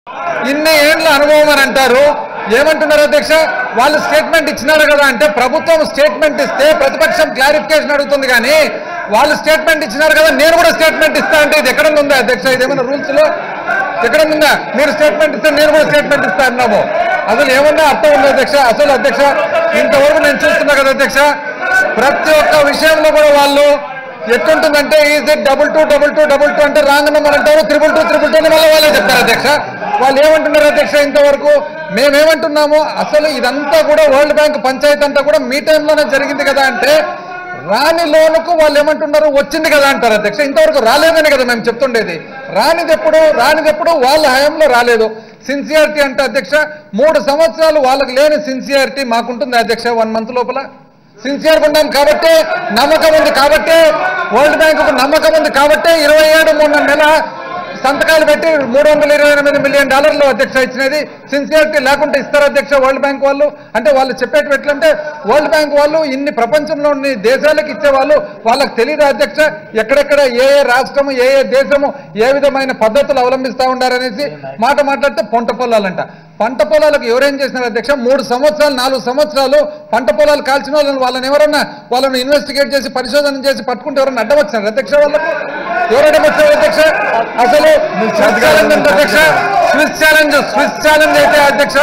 ఇన్ని ఏండ్ల అనుభవం అని అంటారు ఏమంటున్నారు అధ్యక్ష వాళ్ళు స్టేట్మెంట్ ఇచ్చినారు కదా అంటే ప్రభుత్వం స్టేట్మెంట్ ఇస్తే ప్రతిపక్షం క్లారిఫికేషన్ అడుగుతుంది కానీ వాళ్ళు స్టేట్మెంట్ ఇచ్చినారు కదా నేను కూడా స్టేట్మెంట్ ఇస్తా అంటే ఇది ఎక్కడ ఉందా అధ్యక్ష ఇదేమైనా రూల్స్ లో ఎక్కడ ఉందా మీరు స్టేట్మెంట్ ఇస్తే నేను కూడా స్టేట్మెంట్ ఇస్తా అన్నాము అసలు ఏమన్నా అర్థం ఉంది అధ్యక్ష అసలు అధ్యక్ష ఇంతవరకు నేను చూస్తున్నా కదా అధ్యక్ష ప్రతి ఒక్క విషయంలో కూడా వాళ్ళు ఎట్లుంటుందంటే is it double two double two double two అంటే రాంగ్ నెంబర్ అంటారు త్రిబుల్ టూ త్రిబుల్ టూ అని మళ్ళీ వాళ్ళే చెప్తారు అధ్యక్ష వాళ్ళు ఏమంటున్నారు అధ్యక్ష ఇంతవరకు మేమేమంటున్నాము అసలు ఇదంతా కూడా వరల్డ్ బ్యాంక్ పంచాయతీ అంతా కూడా మీ టైంలోనే జరిగింది కదా అంటే రాని లోనుకు వాళ్ళు ఏమంటున్నారు వచ్చింది కదా అంటారు అధ్యక్ష ఇంతవరకు రాలేదని కదా మేము చెప్తుండేది రానిది ఎప్పుడు రానిది ఎప్పుడు వాళ్ళ హయాంలో రాలేదు సిన్సియారిటీ అంటే అధ్యక్ష మూడు సంవత్సరాలు వాళ్ళకి లేని సిన్సియారిటీ మాకుంటుంది అధ్యక్ష వన్ మంత్ లోపల సిన్సియర్గా ఉన్నాం కాబట్టి నమ్మకం ఉంది కాబట్టి వరల్డ్ బ్యాంకుకు నమ్మకం ఉంది కాబట్టి ఇరవై ఏడు మూడు నెల సంతకాలు పెట్టి మూడు వందల ఇరవై ఎనిమిది మిలియన్ డాలర్లు అధ్యక్ష ఇచ్చినది సిన్సియారిటీ లేకుండా ఇస్తారు అధ్యక్ష వరల్డ్ బ్యాంక్ వాళ్ళు అంటే వాళ్ళు చెప్పేటి ఎట్లంటే వరల్డ్ బ్యాంక్ వాళ్ళు ఇన్ని ప్రపంచంలో ఉన్న దేశాలకు ఇచ్చేవాళ్ళు వాళ్ళకి తెలియదు అధ్యక్ష ఎక్కడెక్కడ ఏ ఏ రాష్ట్రము ఏ ఏ దేశము ఏ విధమైన పద్ధతులు అవలంబిస్తూ ఉండారనేసి మాట మాట్లాడితే పొంట పొలాలంట పంట పొలాలకు ఎవరేం చేసినారు అధ్యక్ష మూడు సంవత్సరాలు నాలుగు సంవత్సరాలు పంట పొలాలు కాల్చిన వాళ్ళని వాళ్ళని ఎవరన్నా వాళ్ళని ఇన్వెస్టిగేట్ చేసి పరిశోధన చేసి పట్టుకుంటే ఎవరన్నా అడ్డం వచ్చినారు అధ్యక్ష వాళ్ళకు ఎవరు అడ్డం వచ్చారు అధ్యక్ష అసలు స్విస్ ఛాలెంజ్ అంటే అధ్యక్ష స్విస్ ఛాలెంజ్ స్విస్ ఛాలెంజ్ అయితే అధ్యక్ష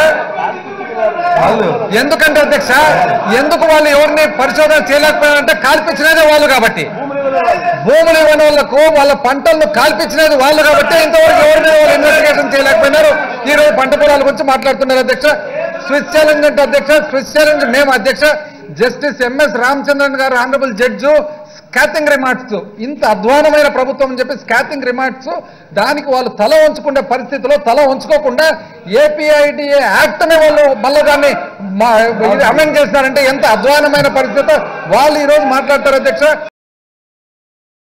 ఎందుకంటే అధ్యక్ష ఎందుకు వాళ్ళు ఎవరిని పరిశోధన చేయలేకపోయారంటే కాల్పించినదే వాళ్ళు కాబట్టి భూములు ఇవ్వని వాళ్ళకు వాళ్ళ పంటలను కాల్పించినది వాళ్ళు కాబట్టి ఇంతవరకు ఎవరిని వాళ్ళు ఇన్వెస్టిగేషన్ చేయలేకపోయినారు ఈ రోజు పంట పొలాల గురించి మాట్లాడుతున్నారు అధ్యక్ష స్విస్ ఛాలెంజ్ అంటే అధ్యక్ష స్విస్ ఛాలెంజ్ మేము అధ్యక్ష జస్టిస్ ఎంఎస్ రామచంద్రన్ గారు ఆనరబుల్ జడ్జు స్కాతింగ్ రిమార్క్స్ ఇంత అధ్వానమైన ప్రభుత్వం అని చెప్పి స్కాతింగ్ రిమార్క్స్ దానికి వాళ్ళు తల ఉంచుకునే పరిస్థితిలో తల ఉంచుకోకుండా ఏపీఐడిఏ యాక్ట్ ని వాళ్ళు మళ్ళీ దాన్ని అమెండ్ చేస్తున్నారంటే ఎంత అధ్వానమైన పరిస్థితి వాళ్ళు ఈ రోజు మాట్లాడతారు అధ్యక్ష